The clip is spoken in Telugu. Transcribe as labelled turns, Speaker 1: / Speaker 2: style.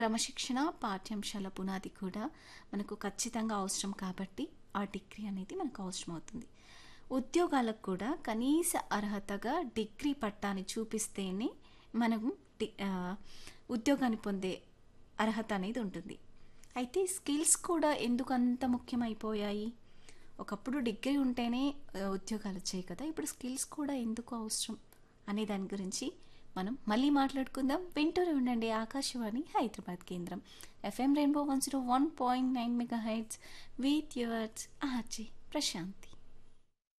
Speaker 1: క్రమశిక్షణ పాఠ్యాంశాల పునాది కూడా మనకు ఖచ్చితంగా అవసరం కాబట్టి ఆ డిగ్రీ అనేది మనకు అవసరం అవుతుంది ఉద్యోగాలకు కూడా కనీస అర్హతగా డిగ్రీ పట్టాని చూపిస్తేనే మనం డి ఆ, ఉద్యోగాన్ని పొందే అర్హత అనేది ఉంటుంది అయితే స్కిల్స్ కూడా ఎందుకు అంత ముఖ్యమైపోయాయి ఒకప్పుడు డిగ్రీ ఉంటేనే ఆ, ఉద్యోగాలు వచ్చాయి కదా ఇప్పుడు స్కిల్స్ కూడా ఎందుకు అవసరం అనే దాని గురించి మనం మళ్ళీ మాట్లాడుకుందాం వింటూనే ఉండండి ఆకాశవాణి హైదరాబాద్ కేంద్రం FM rainbow one zero one point nine mega hits with yours RJ Prashanti